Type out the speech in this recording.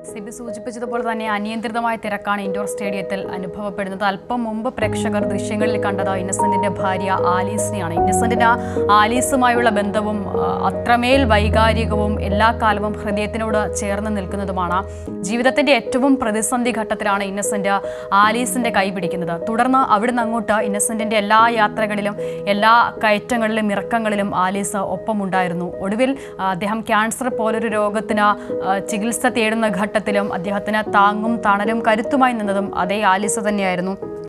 സിബി സൂചിപ്പിച്ചതുപോലെ തന്നെ അനിയന്ത്രിതമായ തിരക്കാണ് ഇൻഡോർ സ്റ്റേഡിയത്തിൽ അനുഭവപ്പെടുന്നത് അല്പം മുമ്പ് പ്രേക്ഷകർ ദൃശ്യങ്ങളിൽ കണ്ടത് ഇന്നസെന്റിന്റെ ഭാര്യ ആലീസിനെയാണ് ഇന്നസെന്റിന് ആലീസുമായുള്ള ബന്ധവും ആ, അത്രമേൽ വൈകാരികവും എല്ലാ കാലവും ഹൃദയത്തിനോട് ചേർന്ന് നിൽക്കുന്നതുമാണ് ജീവിതത്തിന്റെ ഏറ്റവും പ്രതിസന്ധി ഘട്ടത്തിലാണ് ഇന്നസെന്റ് ആലീസിന്റെ കൈ പിടിക്കുന്നത് തുടർന്ന് അവിടുന്ന് അങ്ങോട്ട് ഇന്നസെന്റിന്റെ എല്ലാ യാത്രകളിലും എല്ലാ കയറ്റങ്ങളിലും ഇറക്കങ്ങളിലും ആലീസ് ഒപ്പമുണ്ടായിരുന്നു ഒടുവിൽ ആ, അദ്ദേഹം ക്യാൻസർ പോലൊരു രോഗത്തിന് ആ, ചികിത്സ തേടുന്ന ഘട്ടത്തിലും അദ്ദേഹത്തിന് താങ്ങും തണലും കരുത്തുമായി നിന്നതും അതേ ആലീസ് തന്നെയായിരുന്നു